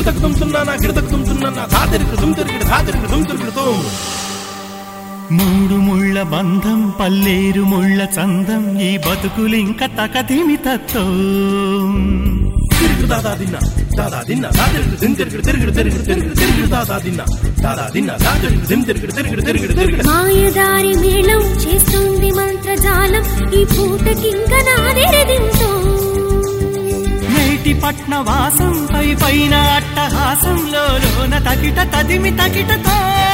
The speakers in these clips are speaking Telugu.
గిడతకు తుంటున్నానా గిడతకు తుంటున్నానా ధాతిరిగిడు దుమ్తిరిగిడు ధాతిరిగిడు దుమ్తిరిగిడు తుమ్ మూడు ముళ్ళ బంధం పల్లేరు ముళ్ళ చందం ఈ బతుకులింక తకదిమితతో తిరుగుడు దాదా దిన్న దాదా దిన్న దాతిరిగిడు దిమ్ తిరిగిడు తిరిగిడు తిరిగిడు తిరిగిడు తిరిగిడు దాదా దిన్న దాదా దిన్న దాతిరిగిడు దిమ్ తిరిగిడు తిరిగిడు తిరిగిడు తిరిగిడు మాయదారి మేళం చేస్తుంది మంత్రజాలం ఈ పూటకింక నాదెరదింతో నేటి పట్న వాసం పై పైన అట్టహాసంలో లోన తకిట తదిమి తకిటతో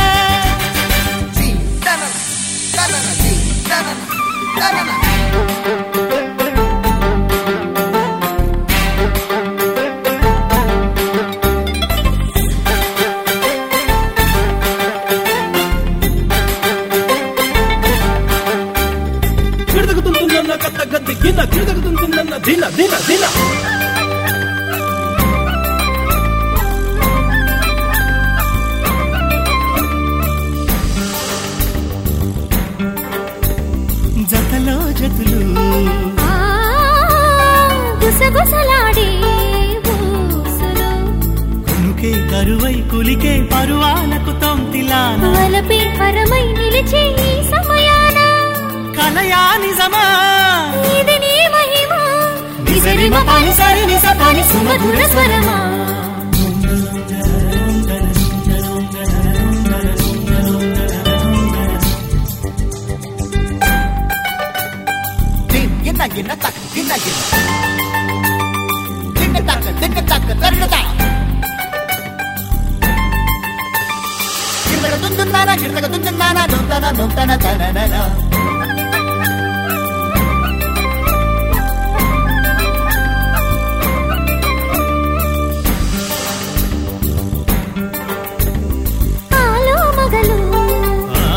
గిడతకు తుంటున్నానా కత్త గద్ది గిన్న గిడతకు తుంటున్నానా దిన దిన దిన జతలో జతులు ఆ, గుసగుసలాడే ఊసులు కునుకే కరువై కులికే పరువాలకు తొంతిలాన వలపే పరమై నిలిచే ఈ సమయాన కలయా నిజమా ఇది నీ మహిమ నిజరిమ పని సరి నిజ పని సుమధుర స్వరమా గిన్న గిన్న తక్ గిన్న గిన్న దిన్న తక్క దిన్న తక్క తరుగుతా గిన్నగ తుందున్నానా గిన్నగ తుందున్నానా నొంతన నొంతన తననన ఆలో మగలు ఆ,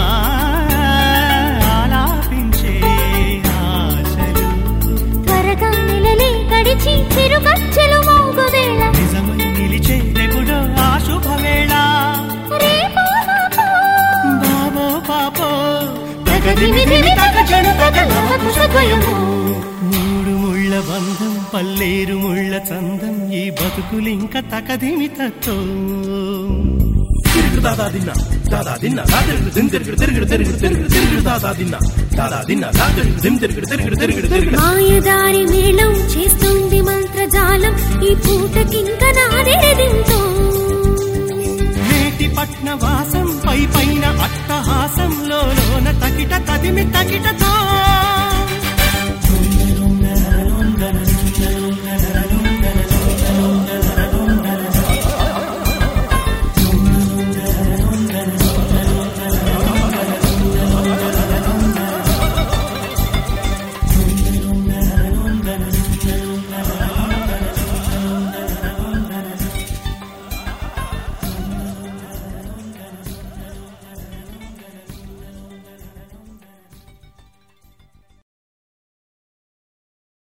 ఆలాపించే ఆశలు త్వరగా నెలలే గడిచి చిరుగచ్చలు మోగువేళ నిజమై నిలిచే రెగుడో ఆ శుభవేళ రేపో మాపో బాబో పాపో దిమి దిమి తక చెడు తక లవ కుశద్వయము. మూడు ముళ్ళ బంధం పల్లేరు ముళ్ళ చందం ఈ బతుకులింక తకదిమితతో తిరుగుడు దాదా దిన్న దాదా దిన్న దాతిరిగిడు దిమ్ తిరిగిడు తిరిగిడు తిరిగిడు తిరిగిడు తిరిగిడు దాదా దిన్న దాదా దిన్న దాతిరిగిడు దిమ్ తిరిగిడు తిరిగిడు తిరిగిడు తిరిగిడు మాయదారి మేళం చేస్తుంది మంత్రజాలం ఈ పూటకింక నాదెరదింతో నేటి పట్న వాసం పై పైన అట్టహాసంలో లోన తకిట తదిమి తకిటతో